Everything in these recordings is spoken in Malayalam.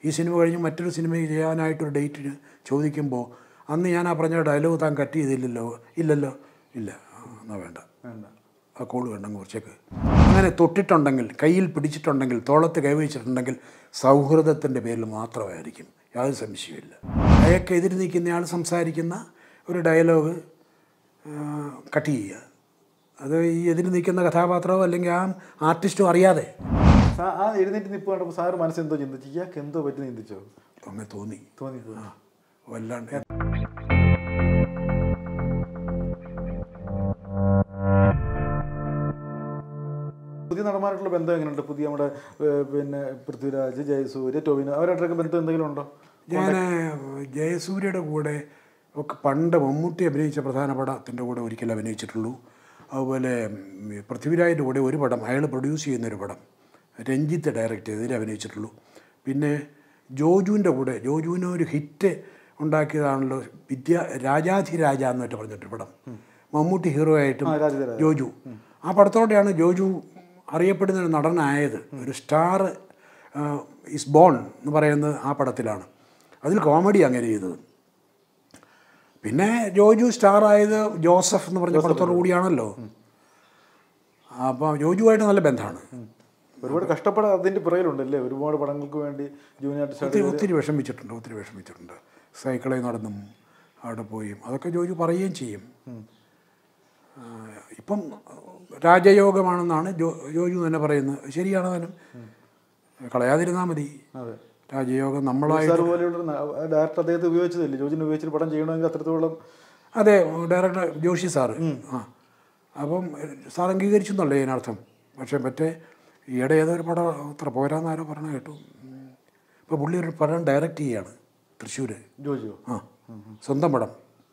ഈ സിനിമ കഴിഞ്ഞ് മറ്റൊരു സിനിമ ചെയ്യാനായിട്ടൊരു ഡേറ്റിന് ചോദിക്കുമ്പോൾ അന്ന് ഞാൻ ആ പറഞ്ഞ ഡയലോഗ് താൻ കട്ട് ചെയ്തില്ലല്ലോ ഇല്ലല്ലോ ഇല്ല ആ, എന്നാ വേണ്ട വേണ്ട ആ കോള് വേണ്ടെങ്കിൽ കുറച്ചേക്ക് അങ്ങനെ തൊട്ടിട്ടുണ്ടെങ്കിൽ കയ്യിൽ പിടിച്ചിട്ടുണ്ടെങ്കിൽ തോളത്ത് കൈവച്ചിട്ടുണ്ടെങ്കിൽ സൗഹൃദത്തിൻ്റെ പേരിൽ മാത്രമായിരിക്കും യാതൊരു സംശയമില്ല അയാൾക്ക് എതിര് നിൽക്കുന്ന ആൾ സംസാരിക്കുന്ന ഒരു ഡയലോഗ് കട്ട് ചെയ്യുക അത് ഈ എതിര് നിൽക്കുന്ന കഥാപാത്രമോ അല്ലെങ്കിൽ ആ ആർട്ടിസ്റ്റും അറിയാതെ സാ- ആ എഴുന്നേറ്റ് നിപ്പ് കണ്ടപ്പോൾ സാറ് മനസ്സെന്തോ ചിന്തിച്ചു ഇയാൾക്ക് എന്തോ പറ്റി ചിന്തിച്ചോ അങ്ങനെ തോന്നി തോന്നിപ്പോയി ആ വല്ലാണ്ട് പുതിയ നടന്മാരായിട്ടുള്ള ബന്ധം എങ്ങനെയുണ്ട് പുതിയ നമ്മുടെ ഏഹ്, പിന്നെ പൃഥ്വിരാജ് ജയസൂര്യ ടോവിനോ അവരായിട്ടൊക്കെ ബന്ധം എന്തെങ്കിലും ഉണ്ടോ ഞാൻ ജയസൂര്യയുടെ കൂടെ ഒക്കെ പണ്ട് മമ്മൂട്ടി അഭിനയിച്ച പ്രധാന പടത്തിൻ്റെ കൂടെ ഒരിക്കൽ അഭിനയിച്ചിട്ടുള്ളൂ അതുപോലെ ഉം, പൃഥ്വിരാജിൻ്റെ കൂടെ ഒരു പടം അയാൾ പ്രൊഡ്യൂസ് ചെയ്യുന്നൊരു പടം രഞ്ജിത്ത് ഡയറക്റ്റ് ചെയ്തതിൽ അഭിനയിച്ചിട്ടുള്ളൂ പിന്നെ ജോജുവിൻ്റെ കൂടെ ജോജുവിന് ഒരു ഹിറ്റ് ഉണ്ടാക്കിയതാണല്ലോ വിദ്യ രാജാധിരാജ എന്നിട്ട് പറഞ്ഞിട്ട് പടം മമ്മൂട്ടി ഹീറോ ആയിട്ടും ആ, രാജാധിരാജ. ജോജു ആ പടത്തോടെയാണ് ജോജു അറിയപ്പെടുന്ന ഒരു നടനായത് ഒരു സ്റ്റാർ ഇസ് ബോൺ എന്ന് പറയുന്നത് ആ പടത്തിലാണ് അതിൽ കോമഡി അങ്ങനെ ചെയ്തത് പിന്നെ ജോജു സ്റ്റാർ ആയത് ജോസഫ് എന്ന് പറഞ്ഞ പടത്തോടു കൂടിയാണല്ലോ അപ്പോൾ ജോജുവായിട്ട് നല്ല ബന്ധമാണ് ഒരുപാട് കഷ്ടപ്പെടാൻ അതിന്റെ പുറകിലുണ്ടല്ലേ ഒരുപാട് പടങ്ങൾക്ക് വേണ്ടി ജൂനിയർ ആർട്ടിസ്റ്റ് ഒത്തിരി ഒത്തിരി വിഷമിച്ചിട്ടുണ്ട് ഒത്തിരി വിഷമിച്ചിട്ടുണ്ട് സൈക്കിളിൽ നടന്നും അവിടെ പോയും അതൊക്കെ ജോജു പറയുകയും ചെയ്യും ആ, ഇപ്പം രാജയോഗമാണെന്നാണ് ജോ ജോജു തന്നെ പറയുന്നത് ശരിയാണ് താനും കളയാതിരുന്നാൽ മതി അതെ രാജയോഗം നമ്മളായി സാർ പോലെയുള്ള ഡയറക്ടർ അദ്ദേഹത്തെ ഉപയോഗിച്ചതല്ലേ ജോജിനെ ഉപയോഗിച്ചിട്ട് പടം ചെയ്യണമെങ്കിൽ അത്രത്തോളം അതെ ഡയറക്ടർ ജോഷി സാറ് ആ അപ്പം സാർ അംഗീകരിച്ചു എന്നല്ലേ ഇതിനർത്ഥം പക്ഷേ മറ്റേ ഈയിടെ ഏതൊരു പടം അത്ര പോരാന്നാരോ പറഞ്ഞ കേട്ടു ഇപ്പോൾ പുള്ളി ഒരു പടം ഡയറക്റ്റ് ചെയ്യാണ് തൃശ്ശൂർ ജോജിയോ ആ സ്വന്തം പടം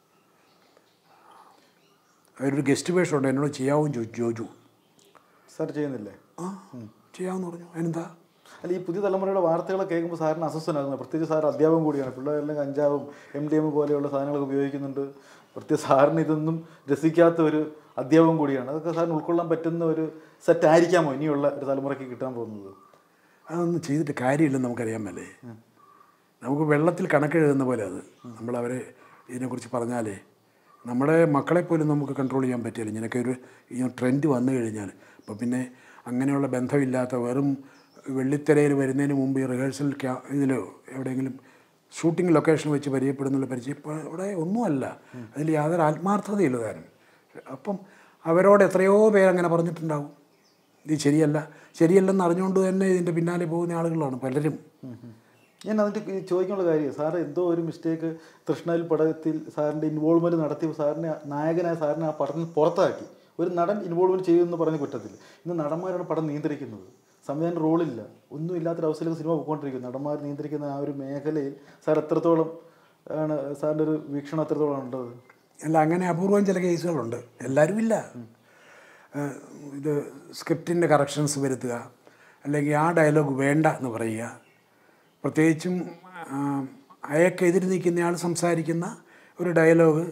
അതിലൊരു ഗസ്റ്റ് വേഷമുണ്ട് എന്നോട് ചെയ്യാവും ചോദിച്ചു ജോജു സാർ ചെയ്യുന്നില്ലേ ആ ചെയ്യാമെന്ന് പറഞ്ഞു അതിനെന്താ അല്ല ഈ പുതിയ തലമുറയുടെ വാർത്തകളെ കേൾക്കുമ്പോൾ സാറിന് അസ്വസ്ഥനാകുന്നത് പ്രത്യേകിച്ച് സാർ അധ്യാപകം കൂടിയാണ് പിള്ളേരെല്ലാം കഞ്ചാവും എം ഡി എം പോലെയുള്ള സാധനങ്ങളൊക്കെ ഉപയോഗിക്കുന്നുണ്ട് പ്രത്യേകിച്ച് സാറിന് ഇതൊന്നും രസിക്കാത്ത ഒരു അധ്യാപകം കൂടിയാണ് അതൊക്കെ സാറിന് ഉൾക്കൊള്ളാൻ പറ്റുന്ന ഒരു സെറ്റ് ആയിരിക്കാമോ ഇനിയുള്ള ഒരു തലമുറയ്ക്ക് കിട്ടാൻ പോകുന്നത് അതൊന്നും ചെയ്തിട്ട് കാര്യമില്ലെന്ന് നമുക്കറിയാൻ മേലേ നമുക്ക് വെള്ളത്തിൽ കണക്കെഴുതുന്ന പോലെ അത് നമ്മളവരെ ഇതിനെക്കുറിച്ച് പറഞ്ഞാലേ നമ്മുടെ മക്കളെ പോലും നമുക്ക് കൺട്രോൾ ചെയ്യാൻ പറ്റില്ല ഇങ്ങനെയൊക്കെ ഒരു ഈ ട്രെൻഡ് വന്നു കഴിഞ്ഞാൽ അപ്പോൾ പിന്നെ അങ്ങനെയുള്ള ബന്ധമില്ലാത്ത വെറും വെള്ളിത്തിരയിൽ വരുന്നതിന് മുമ്പ് ഈ റിഹേഴ്സൽ ക്യാ ഇതിലോ എവിടെയെങ്കിലും ഷൂട്ടിംഗ് ലൊക്കേഷൻ വെച്ച് പരിചയപ്പെടുന്നുള്ള പരിചയം ഇപ്പോൾ ഇവിടെ ഒന്നുമല്ല അതിൽ യാതൊരു ആത്മാർത്ഥതയില്ല താനും അപ്പം അവരോട് എത്രയോ പേരങ്ങനെ പറഞ്ഞിട്ടുണ്ടാവും ഇത് ശരിയല്ല ശരിയല്ലെന്ന് അറിഞ്ഞുകൊണ്ട് തന്നെ ഇതിൻ്റെ പിന്നാലെ പോകുന്ന ആളുകളാണ് പലരും ഞാൻ അതിൻ്റെ ഈ ചോദിക്കാനുള്ള കാര്യം സാറ് എന്തോ ഒരു മിസ്റ്റേക്ക് തൃഷ്ണയിൽ പടത്തിൽ സാറിൻ്റെ ഇൻവോൾവ്മെൻറ്റ് നടത്തി സാറിനെ നായകനായ സാറിനെ ആ പടത്തിൽ നിന്ന് പുറത്താക്കി ഒരു നടൻ ഇൻവോൾവ്മെൻറ്റ് ചെയ്യുമെന്ന് പറഞ്ഞ കുറ്റത്തിൽ ഇന്ന് നടന്മാരാണ് പടം നിയന്ത്രിക്കുന്നത് സംവിധാനം റോളില്ല ഒന്നും ഇല്ലാത്തൊരവസ്ഥയിലേക്ക് സിനിമ പോയിക്കൊണ്ടിരിക്കുന്നു നടന്മാർ നിയന്ത്രിക്കുന്ന ആ ഒരു മേഖലയിൽ സാർ എത്രത്തോളം ആണ് സാറിൻ്റെ ഒരു വീക്ഷണം എത്രത്തോളം ഉണ്ടത് അല്ല അങ്ങനെ അപൂർവം ചില കേസുകളുണ്ട് എല്ലാവരും ഇല്ല ഏഹ് ഇത് സ്ക്രിപ്റ്റിൻ്റെ കറക്ഷൻസ് വരുത്തുക അല്ലെങ്കിൽ ആ ഡയലോഗ് വേണ്ട എന്ന് പറയുക പ്രത്യേകിച്ചും അയാൾക്ക് എതിര് നിൽക്കുന്നയാൾ സംസാരിക്കുന്ന ഒരു ഡയലോഗ്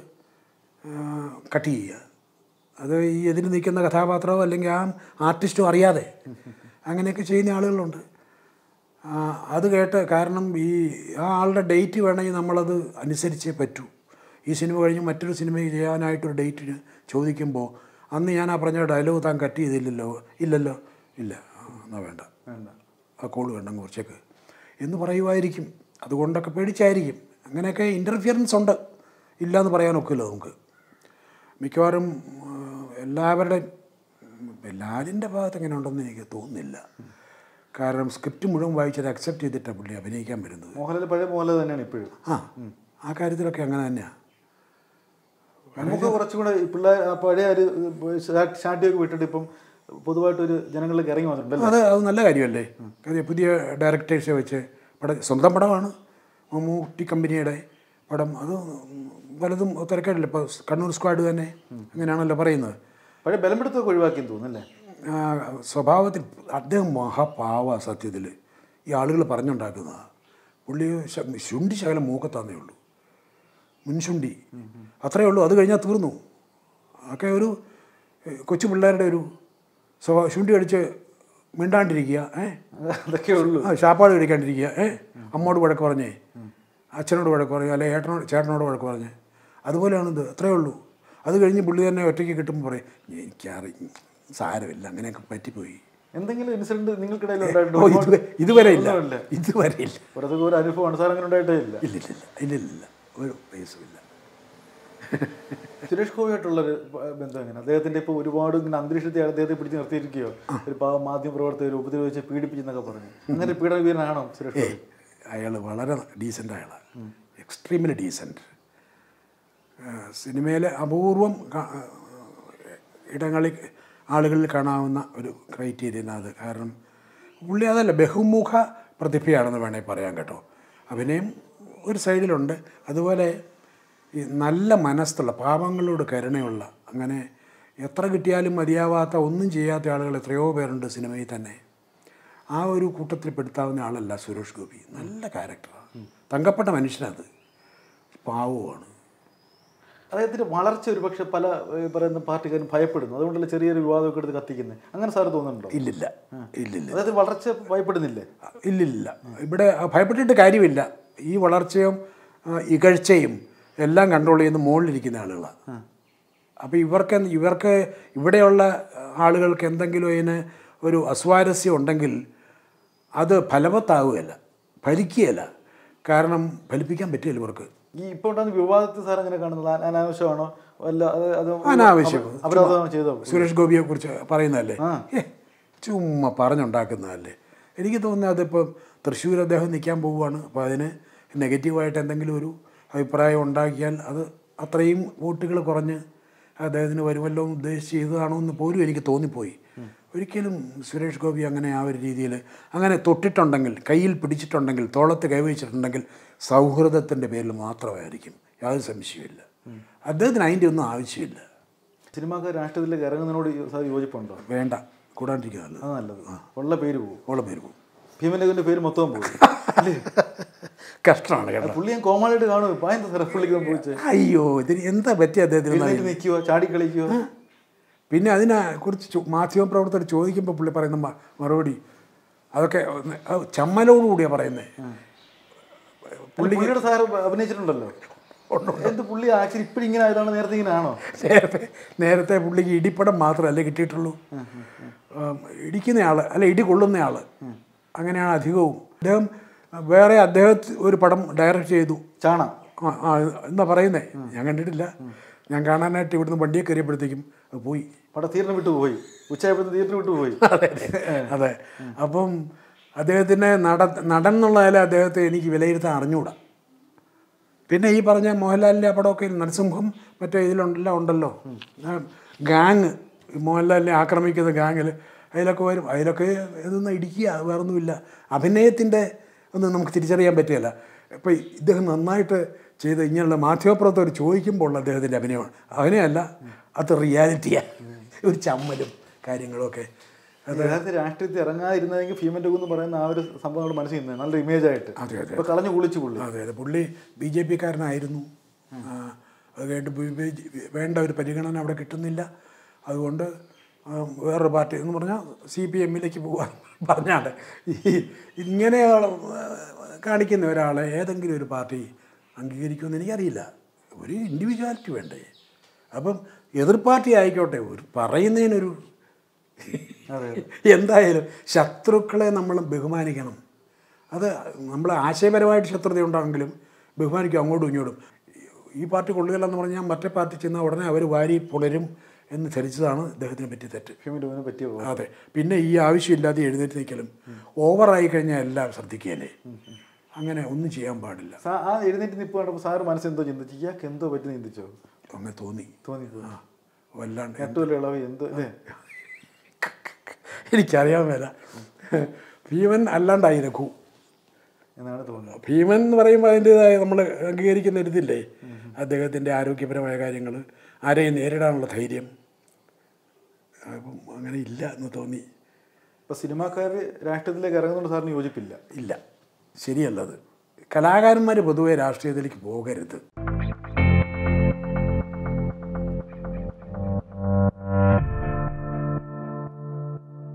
കട്ട് ചെയ്യുക അത് ഈ എതിര് നിൽക്കുന്ന കഥാപാത്രമോ അല്ലെങ്കിൽ ആ ആർട്ടിസ്റ്റും അറിയാതെ അങ്ങനെയൊക്കെ ചെയ്യുന്ന ആളുകളുണ്ട് ആ, അത് കേട്ട് കാരണം ഈ ആ ആളുടെ ഡേറ്റ് വേണമെങ്കിൽ നമ്മളത് അനുസരിച്ചേ പറ്റൂ ഈ സിനിമ കഴിഞ്ഞ് മറ്റൊരു സിനിമ ചെയ്യാനായിട്ടൊരു ഡേറ്റിന് ചോദിക്കുമ്പോൾ അന്ന് ഞാൻ ആ പറഞ്ഞ ഡയലോഗ് താൻ കട്ട് ചെയ്തില്ലല്ലോ ഇല്ലല്ലോ ഇല്ല ആ, എന്നാ വേണ്ട വേണ്ട ആ കോള് വേണ്ടെങ്കിൽ കുറച്ചേക്ക് എന്ന് പറയുമായിരിക്കും അതുകൊണ്ടൊക്കെ പേടിച്ചായിരിക്കും അങ്ങനെയൊക്കെ ഇൻ്റർഫിയറൻസ് ഉണ്ട് ഇല്ല എന്ന് പറയാനൊക്കില്ല നമുക്ക് മിക്കവാറും ആ, എല്ലാവരുടെയും ലാലിൻ്റെ ഭാഗത്ത് എങ്ങനെ ഉണ്ടെന്ന് എനിക്ക് തോന്നുന്നില്ല കാരണം സ്ക്രിപ്റ്റ് മുഴുവൻ വായിച്ചത് അക്സെപ്റ്റ് ചെയ്തിട്ടാണ് പുള്ളി അഭിനയിക്കാൻ വരുന്നത് മോഹൻലാൽ പഴയ മോഹൻലാൽ തന്നെയാണ് ഇപ്പോഴും ആ ആ കാര്യത്തിലൊക്കെ അങ്ങനെ തന്നെയാണ് നമുക്ക് കുറച്ചുകൂടെ ഈ പിള്ളേർ ആ പഴയ ഒരു ഷാട്ടിയൊക്കെ വിട്ടിട്ട് ഇപ്പം പൊതുവായിട്ടൊരു ജനങ്ങളിലേക്ക് ഇറങ്ങി വന്നിട്ടുണ്ടല്ലോ അത് അത് നല്ല കാര്യമല്ലേ കാര്യം പുതിയ ഡയറക്ടേഴ്സെ വെച്ച് പടം സ്വന്തം പടമാണ് മമ്മൂട്ടി കമ്പനിയുടെ പടം അത് പലതും തിരക്കേടില്ല ഇപ്പോൾ കണ്ണൂർ സ്ക്വാഡ് തന്നെ അങ്ങനെയാണല്ലോ പറയുന്നത് പഴയ ബലമെടുത്തൊക്കെ ഒഴിവാക്കിയെന്ന് തോന്നുന്നല്ലേ ആ, സ്വഭാവത്തിൽ അദ്ദേഹം മഹാപാവ സത്യത്തിൽ ഈ ആളുകൾ പറഞ്ഞുണ്ടാക്കുന്നതാണ് പുള്ളി ശ- ശുണ്ടി ശകലം മൂക്കത്താന്നേ ഉള്ളൂ മുൻശുണ്ടി അത്രയേ ഉള്ളൂ അത് കഴിഞ്ഞാൽ തീർന്നു ഒക്കെ ഒരു ഏഹ്, കൊച്ചു പിള്ളേരുടെ ഒരു സ്വഭാവം ശുണ്ടി അടിച്ച് മിണ്ടാണ്ടിരിക്കുക ഏ അതൊക്കെ ഉള്ളൂ ആ ഷാപ്പാട് കഴിക്കാണ്ടിരിക്കുക ഏ അമ്മോട് വഴക്ക് പറഞ്ഞേ അച്ഛനോട് വഴക്ക് പറഞ്ഞു അല്ലെങ്കിൽ ഏട്ടനോട് ചേട്ടനോട് വഴക്ക് പറഞ്ഞേ അതുപോലെയാണ് ഇത് അത്രയേ ഉള്ളൂ അത് കഴിഞ്ഞ് പുള്ളി തന്നെ ഒറ്റയ്ക്ക് കിട്ടുമ്പോൾ പറയും എനിക്കറി സാരമില്ല അങ്ങനെയൊക്കെ പറ്റിപ്പോയി എന്തെങ്കിലും ഇൻസിഡന്റ് നിങ്ങൾക്കിടയിൽ ഓ ഉണ്ടായിട്ടുണ്ടോ ഇത് ഇതുവരെ ഇല്ല ഒന്നുമില്ല. ഇതുവരെ ഇല്ല പുറത്തൊക്കെ ഒരു അനുഭവമാണ് സാർ അങ്ങനെ ഉണ്ടായിട്ടേ ഇല്ല ഇല്ലില്ലില്ല ഇല്ലില്ലില്ല ഒരു വയസ്സുമില്ല സുരേഷ് ഗോപിയായിട്ടുള്ളൊരു ബന്ധം എങ്ങനെ അദ്ദേഹത്തിന്റെ ഇപ്പോൾ ഒരുപാട് ഇങ്ങനെ അന്തരീക്ഷത്തെ അദ്ദേഹത്തെ പിടിച്ച് നിർത്തിയിരിക്കുകയോ ഒരു പാവം മാധ്യമ പ്രവർത്തകർ ഉപദ്രവിച്ച് പീഡിപ്പിച്ചെന്നൊക്കെ പറഞ്ഞു അങ്ങനെ പീഡന വീരനാണോ സുരേഷ് ഗോപി അയാൾ വളരെ ഡീസൻ്റ് അയാളാണ് എക്സ്ട്രീംലി ഡീസൻറ്റ് സിനിമയിലെ അപൂർവം കാ- ഇടങ്ങളിൽ ആളുകളിൽ കാണാവുന്ന ഒരു ക്രൈറ്റീരിയൻ അത് കാരണം പുള്ളി അതല്ല ബഹുമുഖ പ്രതിഭയാണെന്ന് വേണമെങ്കിൽ പറയാം കേട്ടോ അഭിനയം ഒരു സൈഡിലുണ്ട് അതുപോലെ ഈ നല്ല മനസ്സുള്ള പാവങ്ങളോട് കരുണയുള്ള അങ്ങനെ എത്ര കിട്ടിയാലും മതിയാവാത്ത ഒന്നും ചെയ്യാത്ത ആളുകൾ എത്രയോ പേരുണ്ട് സിനിമയിൽ തന്നെ ആ ഒരു കൂട്ടത്തിൽ പെടുത്താവുന്ന ആളല്ല സുരേഷ് ഗോപി നല്ല ക്യാരക്ടറാണ് തങ്കപ്പെട്ട മനുഷ്യനത് പാവമാണ് അദ്ദേഹത്തിന്റെ വളർച്ച ഒരുപക്ഷെ പല ഏഹ്, പറയുന്ന പാർട്ടിക്കാരും ഭയപ്പെടുന്നു അതുകൊണ്ടല്ലേ ചെറിയൊരു വിവാദമൊക്കെ എടുത്ത് കത്തിക്കുന്നത് അങ്ങനെ സാർ തോന്നുന്നുണ്ടോ ഇല്ലില്ല ഇല്ലില്ല അദ്ദേഹത്തിന് വളർച്ച ഭയപ്പെടുന്നില്ലേ ഇല്ലില്ല ഇവിടെ ഭയപ്പെട്ടിട്ട് കാര്യമില്ല ഈ വളർച്ചയും ആ, ഇകഴ്ചയും എല്ലാം കൺട്രോൾ ചെയ്യുന്ന മുകളിലിരിക്കുന്ന ആളുകളാണ് അപ്പോൾ ഇവർക്ക് എന്ത്- ഇവർക്ക് ഇവിടെയുള്ള ആളുകൾക്ക് എന്തെങ്കിലും അതിന് ഒരു അസ്വാരസ്യം ഉണ്ടെങ്കിൽ അത് ഫലവത്താവുകയല്ല ഫലിക്കുകയല്ല കാരണം ഫലിപ്പിക്കാൻ പറ്റില്ല ഇവർക്ക് ഈ ഇപ്പോൾ ഉണ്ടാകുന്ന വിവാദത്തെ സാർ എങ്ങനെ കാണുന്നത് അന- അനാവശ്യമാണോ അല്ല അത് അത് അനാവശ്യം. അപരാധം ചെയ്തോ സുരേഷ് ഗോപിയെ കുറിച്ച് പറയുന്നതല്ലേ ആ. ഏ ചുമ്മാ പറഞ്ഞുണ്ടാക്കുന്നതല്ലേ എനിക്ക് തോന്നുന്നത് അതിപ്പോൾ തൃശ്ശൂർ അദ്ദേഹം നിൽക്കാൻ പോവുകയാണ് അപ്പോൾ അതിന് നെഗറ്റീവായിട്ട് എന്തെങ്കിലും ഒരു അഭിപ്രായം ഉണ്ടാക്കിയാൽ അത് അത്രയും വോട്ടുകൾ കുറഞ്ഞ് അദ്ദേഹത്തിന് വരുമല്ലോ എന്ന് ഉദ്ദേശിച്ച് ചെയ്തതാണോ എന്ന് പോലും എനിക്ക് തോന്നിപ്പോയി ഒരിക്കലും സുരേഷ് ഗോപി അങ്ങനെ ആ ഒരു രീതിയിൽ അങ്ങനെ തൊട്ടിട്ടുണ്ടെങ്കിൽ കയ്യിൽ പിടിച്ചിട്ടുണ്ടെങ്കിൽ തോളത്ത് കൈവച്ചിട്ടുണ്ടെങ്കിൽ സൗഹൃദത്തിൻ്റെ പേരിൽ മാത്രമായിരിക്കും യാതൊരു സംശയമില്ല അദ്ദേഹത്തിന് അതിൻ്റെ ഒന്നും ആവശ്യമില്ല സിനിമാക്കാർ രാഷ്ട്രീയത്തിലേക്ക് ഇറങ്ങുന്നതിനോട് സാർ യോജിപ്പുണ്ടോ വേണ്ട കൂടാണ്ടിരിക്കുക അത് നല്ലത് ഉള്ള പേര് പോകും ഓളം പേര് പോകും ഭീമന്റെ പേര് മൊത്തം പോകും അല്ലേ കഷ്ടമാണ് കേട്ടോ പുള്ളി ഞാൻ കോമാളിയായിട്ട് കാണും ഇപ്പം എന്താ സാറേ പുള്ളിക്ക് സംഭവിച്ചത് അയ്യോ ഇതിന് എന്താ പറ്റിയ അദ്ദേഹത്തിന് എന്ന് എഴുന്നേറ്റ് നിൽക്കുവോ ചാടി കളിക്കുവോ പിന്നെ അതിനെ കുറിച്ച് ചോ- മാധ്യമപ്രവർത്തകർ ചോദിക്കുമ്പോൾ പുള്ളി പറയുന്ന മ- മറുപടി അതൊക്കെ ഒന്ന് അത് ചമ്മലോടുകൂടിയാണ് പറയുന്നത് പുള്ളിയുടെ സാറ് അഭിനയിച്ചിട്ടുണ്ടല്ലോ എന്ത് പുള്ളി ആക്ച്വലി ഇപ്പോഴും ഇങ്ങനെ ആയതാണ് നേരത്തെ ഇങ്ങനെ ആണോ നേരത്തെ നേരത്തെ പുള്ളിക്ക് ഇടിപ്പടം മാത്രമല്ലേ കിട്ടിയിട്ടുള്ളൂ ആം, ഇടിക്കുന്ന ആൾ അല്ല ഇടി കൊള്ളുന്ന ആൾ അങ്ങനെയാണ് അധികവും അദ്ദേഹം വേറെ അദ്ദേഹത്തെ ഒരു പടം ഡയറക്റ്റ് ചെയ്തു ചാണ ആ ആ എന്നാ പറയുന്നേ ഞാൻ കണ്ടിട്ടില്ല ഞാൻ കാണാനായിട്ട് ഇവിടുന്ന് വണ്ടിയെ കയറിയപ്പോഴത്തേക്കും അത് പോയി പടം തീർന്നു വിട്ടു പോയി ഉച്ചയായപ്പോഴത്തെ തീർന്നു വിട്ടു പോയി അതെ അതെ അപ്പം അദ്ദേഹത്തിൻ്റെ നട നടൻ എന്നുള്ള നില അദ്ദേഹത്തെ എനിക്ക് വിലയിരുത്താൻ അറിഞ്ഞുകൂടാ പിന്നെ ഈ പറഞ്ഞ മോഹൻലാലിൻ്റെ പടമൊക്കെ നരസിംഹം മറ്റേ ഇതിലുണ്ടെല്ലാം ഉണ്ടല്ലോ ഗാങ് മോഹൻലാലിനെ ആക്രമിക്കുന്ന ഗാങ്ങിൽ അതിലൊക്കെ വരും അതിലൊക്കെ ഇതൊന്നും ഇടിക്കുക വേറൊന്നുമില്ല അഭിനയത്തിൻ്റെ ഒന്നും നമുക്ക് തിരിച്ചറിയാൻ പറ്റുകയില്ല ഇപ്പോൾ ഇദ്ദേഹം നന്നായിട്ട് ചെയ്ത് ഇങ്ങനെയുള്ള മാധ്യമപ്രവർത്തകർ ചോദിക്കുമ്പോൾ ഉള്ള അദ്ദേഹത്തിൻ്റെ അഭിനയമാണ് അഭിനയമല്ല അത് റിയാലിറ്റിയാണ് ഒരു ചമ്മലും കാര്യങ്ങളൊക്കെ യഥാർത്ഥ രാഷ്ട്രീയത്തിൽ ഇറങ്ങാതിരുന്നെങ്കിൽ ഭീമന്റെ എന്ന് പറയുന്ന ആ ഒരു സംഭവം നമ്മുടെ മനസ്സിൽ നിന്ന് നല്ല ഇമേജ് ആയിട്ട് അതെ അതെ ഇപ്പൊ കളഞ്ഞു കുളിച്ചു പുള്ളി അതെ അതെ പുള്ളി ബി ജെ പിക്കാരനായിരുന്നു ആ, അത് കഴിഞ്ഞിട്ട് ബി- ബി- വേണ്ട ഒരു പരിഗണന അവിടെ കിട്ടുന്നില്ല അതുകൊണ്ട് ആ, വേറൊരു പാർട്ടി എന്ന് പറഞ്ഞാൽ സി പി എമ്മിലേക്ക് പോകാൻ പറഞ്ഞാണ് ഈ ഇങ്ങനെ കാണിക്കുന്ന ഒരാളെ ഏതെങ്കിലും ഒരു പാർട്ടി അംഗീകരിക്കുമെന്ന് എനിക്കറിയില്ല ഒരു ഇൻഡിവിജ്വാലിറ്റി വേണ്ടേ അപ്പം എതിർ പാർട്ടി ആയിക്കോട്ടെ ഒരു പറയുന്നതിനൊരു എന്തായാലും ശത്രുക്കളെ നമ്മൾ ബഹുമാനിക്കണം അത് നമ്മൾ ആശയപരമായിട്ട് ശത്രുത ഉണ്ടാണെങ്കിലും ബഹുമാനിക്കും അങ്ങോട്ടും ഇങ്ങോട്ടും ഈ പാർട്ടി കൊള്ളുകയില്ലെന്ന് പറഞ്ഞാൽ മറ്റേ പാർട്ടി ചെന്നാൽ ഉടനെ അവർ വാരി പുലരും എന്ന് ധരിച്ചതാണ് ഇദ്ദേഹത്തിനെ പറ്റി തെറ്റ് ഭീമന്റെ ഇതിനെ പറ്റിയ പോലെ. അതെ പിന്നെ ഈ ആവശ്യമില്ലാതെ എഴുന്നേറ്റ് നിൽക്കലും ഓവറായി കഴിഞ്ഞാൽ എല്ലാം ശ്രദ്ധിക്കുകയല്ലേ അങ്ങനെ ഒന്നും ചെയ്യാൻ പാടില്ല സാ- ആ എഴുന്നേറ്റ് നിപ്പ് കണ്ടപ്പോൾ സാറ് മനസ്സ് എന്തോ ചിന്തിച്ചു ഇയാൾക്ക് എന്തോ പറ്റി ചിന്തിച്ചോ അങ്ങനെ തോന്നി തോന്നി ആ വല്ലാണ്ട് ഏറ്റവും ഇളവ് എന്തോ അല്ലേ എനിക്കറിയാൻ മേല ഭീമൻ അല്ലാണ്ടായി രഘു എന്നാണ് തോന്നുന്നത് ഭീമൻ എന്ന് പറയുമ്പോൾ അതിൻ്റെതായ നമ്മൾ അംഗീകരിക്കുന്ന ഒരു ഇതില്ലേ അദ്ദേഹത്തിൻ്റെ ആരോഗ്യപരമായ കാര്യങ്ങൾ ആരെയും നേരിടാനുള്ള ധൈര്യം അപ്പം അങ്ങനെ ഇല്ല എന്ന് തോന്നി ഇപ്പൊ സിനിമാക്കാർ രാഷ്ട്രീയത്തിലേക്ക് ഇറങ്ങുന്നതുകൊണ്ട് സാറിന് യോജിപ്പില്ല ഇല്ല ശരിയല്ലത് കലാകാരന്മാർ പൊതുവെ രാഷ്ട്രീയത്തിലേക്ക് പോകരുത്